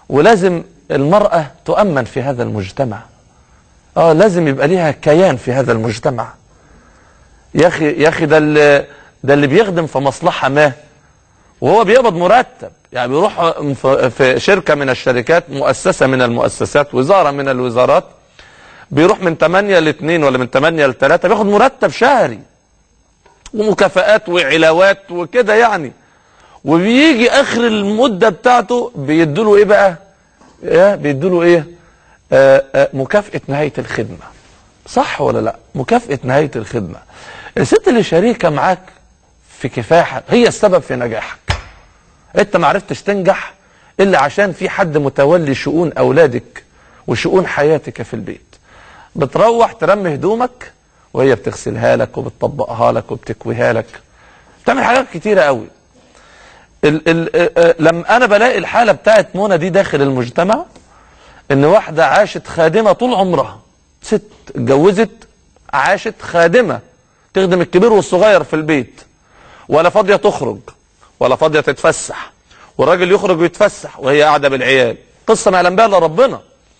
ولازم المرأة تؤمن في هذا المجتمع اه لازم يبقى ليها كيان في هذا المجتمع يا اخي يا اخي ده اللي ده اللي بيخدم في مصلحة ما وهو بيقبض مرتب يعني بيروح في- في شركة من الشركات مؤسسة من المؤسسات وزارة من الوزارات بيروح من 8 ل 2 ولا من 8 ل 3 بياخد مرتب شهري ومكافآت وعلاوات وكده يعني وبيجي اخر المدة بتاعته بيدوله ايه بقى ايه بيدوله ايه آه آه مكافأة نهاية الخدمة صح ولا لا مكافأة نهاية الخدمة الست اللي شريكة معاك في كفاحك هي السبب في نجاحك انت ما عرفتش تنجح الا عشان في حد متولي شؤون اولادك وشؤون حياتك في البيت بتروح ترمي هدومك وهي بتغسلها لك وبتطبقها لك وبتكويها لك بتعمل حاجات كتيرة قوي ال ال آه، آه، لما انا بلاقي الحالة بتاعت منى دي داخل المجتمع ان واحدة عاشت خادمة طول عمرها ست اتجوزت عاشت خادمة تخدم الكبير والصغير في البيت ولا فاضية تخرج ولا فاضية تتفسح والراجل يخرج ويتفسح وهي قاعدة بالعيال قصة ما يعلم بها الا ربنا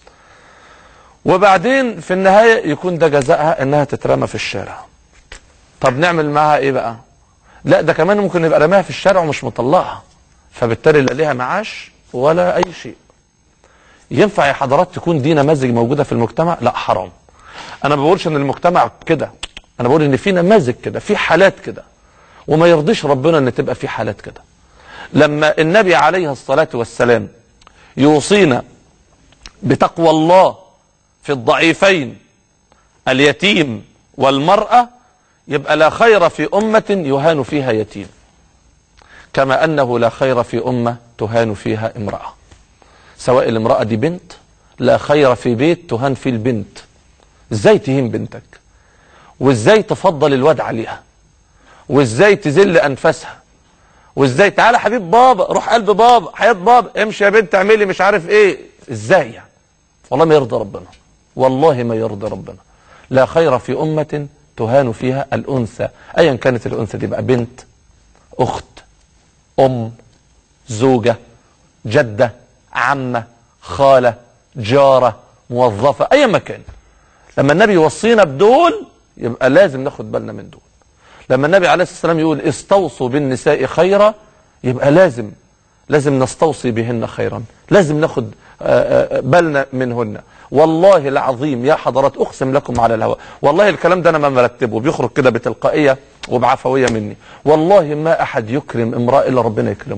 وبعدين في النهاية يكون ده جزائها انها تترمى في الشارع طب نعمل معاها ايه بقى لا ده كمان ممكن يبقى رماها في الشارع ومش مطلعها فبالتالي لا ليها معاش ولا اي شيء ينفع يا حضرات تكون دي نماذج موجودة في المجتمع لا حرام انا ما بقولش ان المجتمع كده انا بقول ان في نماذج كده في حالات كده وما يرضيش ربنا ان تبقى في حالات كده لما النبي عليه الصلاة والسلام يوصينا بتقوى الله في الضعيفين اليتيم والمرأة يبقى لا خير في أمة يهان فيها يتيم كما أنه لا خير في أمة تهان فيها امرأة سواء الامرأة دي بنت لا خير في بيت تهان فيه البنت ازاي تهين بنتك وازاي تفضل الواد عليها وازاي تذل انفاسها وازاي تعالى حبيب بابا روح قلب بابا حياة بابا امشي يا بنت اعملي مش عارف ايه ازاي يعني والله ما يرضى ربنا والله ما يرضى ربنا لا خير في أمة تهان فيها الأنثى أيا كانت الأنثى دي بقى بنت أخت أم زوجة جدة عمة خالة جارة موظفة أي مكان لما النبي يوصينا بدول يبقى لازم ناخد بالنا من دول لما النبي عليه الصلاة والسلام يقول استوصوا بالنساء خيرا يبقى لازم لازم نستوصي بهن خيرا لازم ناخد آه، آه، بالنا منهن والله العظيم يا حضرات اقسم لكم على الهواء والله الكلام ده انا ما مرتبه بيخرج كده بتلقائيه وبعفويه مني والله ما احد يكرم امراه الا ربنا يكرمه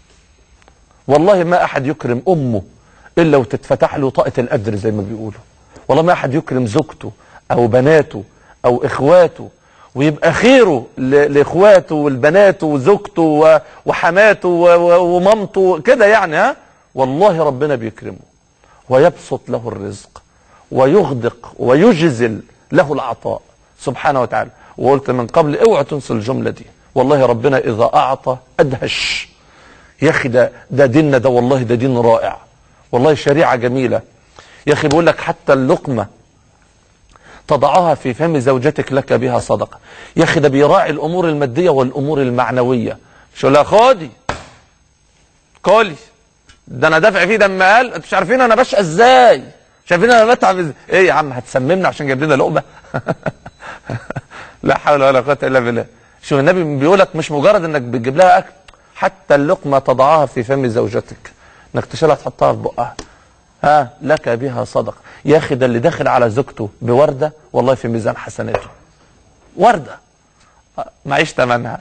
والله ما احد يكرم امه الا وتتفتح له طاقه القدر زي ما بيقولوا والله ما احد يكرم زوجته او بناته او اخواته ويبقى خيره ل- لاخواته والبنات وزوجته و- وحماته و- و- ومامته كده يعني ها والله ربنا بيكرمه ويبسط له الرزق ويغدق ويجزل له العطاء سبحانه وتعالى وقلت من قبل اوعى تنسوا الجمله دي والله ربنا اذا اعطى ادهش يا اخي ده ده ديننا ده والله ده دين رائع والله شريعه جميله يا اخي بيقول لك حتى اللقمه تضعها في فم زوجتك لك بها صدقه يا اخي ده بيراعي الامور الماديه والامور المعنويه مش يقول لها خدي كلي ده انا دافع فيه دم قال انتوا مش عارفين انا بشقى ازاي مش عارفين انا بتعب ازاي ايه يا عم هتسممنا عشان جايب لنا لقمه لا حول ولا قوه الا بالله شوف النبي بيقول لك مش مجرد انك بتجيب لها اكل حتى اللقمه تضعها في فم زوجتك انك تشيلها تحطها في بقها ها لك بها صدقه يا اخي ده اللي داخل على زوجته بورده والله في ميزان حسناته ورده معيش ثمنها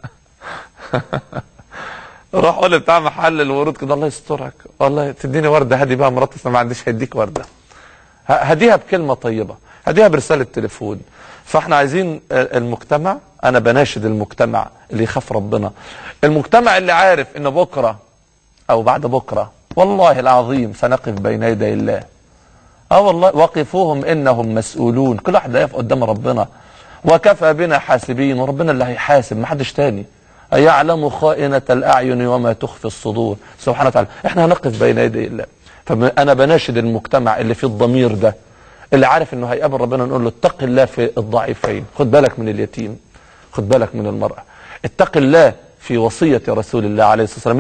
روح قول بتاع محل الورود كده الله يسترك والله تديني ورده هدي بقى مراتي أصل ما عنديش هديك ورده ه- هديها بكلمه طيبه هديها برساله تليفون فاحنا عايزين آه، المجتمع انا بناشد المجتمع اللي يخاف ربنا المجتمع اللي عارف ان بكره او بعد بكره والله العظيم سنقف بين يدي الله اه والله وقفوهم انهم مسؤولون كل واحد هيقف قدام ربنا وكفى بنا حاسبين وربنا اللي هيحاسب محدش تاني يعلم خائنة الأعين وما تخفي الصدور سبحانه وتعالى احنا هنقف بين يدي الله فأنا بناشد المجتمع اللي فيه الضمير ده اللي عارف انه هيقابل ربنا نقول له اتق الله في الضعيفين خد بالك من اليتيم خد بالك من المرأة اتق الله في وصية رسول الله عليه الصلاة والسلام